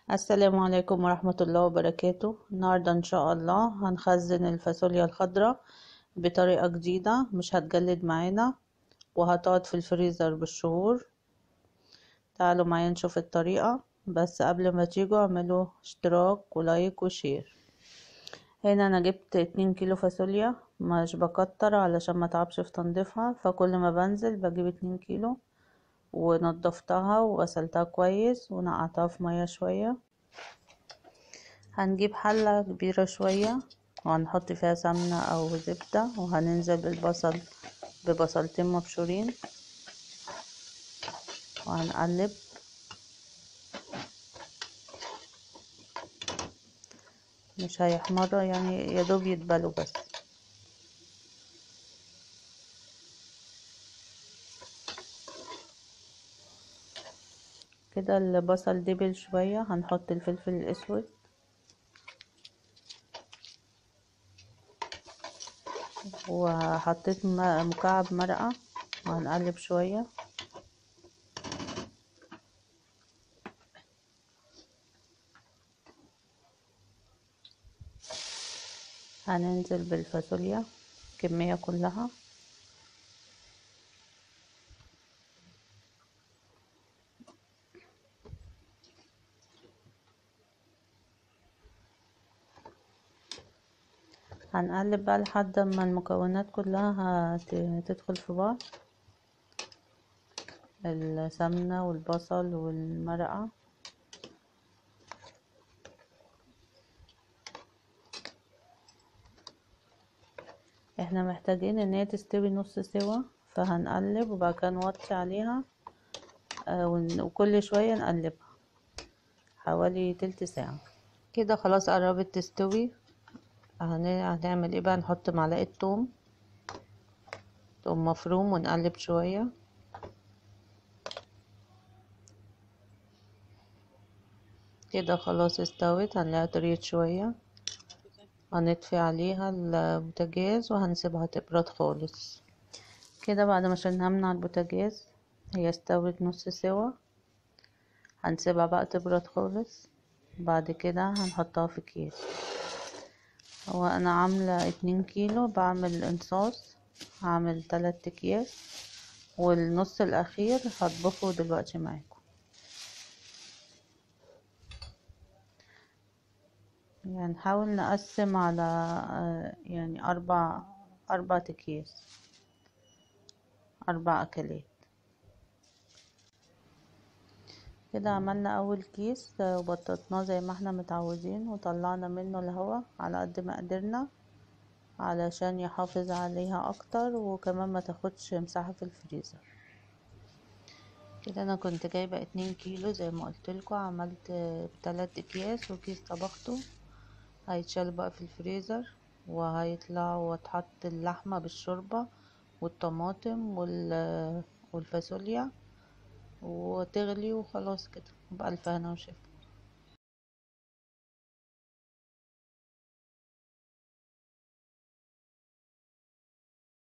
السلام عليكم ورحمة الله وبركاته النهاردة ان شاء الله هنخزن الفاصوليا الخضراء بطريقة جديدة مش هتجلد معانا وهتقعد في الفريزر بالشهور تعالوا معايا نشوف الطريقة بس قبل ما تيجوا اعملوا اشتراك ولايك وشير هنا انا جبت اتنين كيلو فاصوليا مش بكتر علشان ما تعبش في تنظيفها فكل ما بنزل بجيب اتنين كيلو ونضفتها وغسلتها كويس ونقعتها في مية شوية هنجيب حلة كبيرة شوية وهنحط فيها سمنة أو زبدة وهننزل بالبصل ببصلتين مبشورين وهنقلب مش هيحمروا يعني يدوب يتبلوا بس كده البصل دبل شوية هنحط الفلفل الأسود وحطيت مكعب مرقة وهنقلب شوية هننزل بالفاصوليا الكمية كلها هنقلب بقى لحد ما المكونات كلها تدخل في بعض السمنة والبصل والمرقة احنا محتاجين ان هي تستوي نص سوا فهنقلب وبعد كده نوطي عليها وكل شوية نقلبها حوالي تلت ساعة كده خلاص قربت تستوي هنعمل ايه بقى نحط معلقة توم توم مفروم ونقلب شوية كده خلاص استوت هنلاقيها طريت شوية هنطفي عليها البوتاجاز وهنسيبها تبرد خالص كده بعد ما شلناها من على البوتاجاز هي استوت نص سوا هنسيبها بقى تبرد خالص بعد كده هنحطها في كيس هو انا عاملة اتنين كيلو بعمل انصاص هعمل تلات اكياس والنص الاخير هطبخه دلوقتي معاكم يعني نحاول نقسم على يعني اربع اربع اكياس اربع اكلات كده عملنا اول كيس وبططناه زي ما احنا متعودين وطلعنا منه الهواء على قد ما قدرنا علشان يحافظ عليها اكتر وكمان ما تاخدش مساحة في الفريزر كده انا كنت جايبة اتنين كيلو زي ما قلتلكوا عملت تلات اكياس وكيس طبخته هيتشال بقى في الفريزر وهيطلع وتحط اللحمة بالشوربة والطماطم والفاصوليا وتغلي وخلاص كده بألف هنا وشفا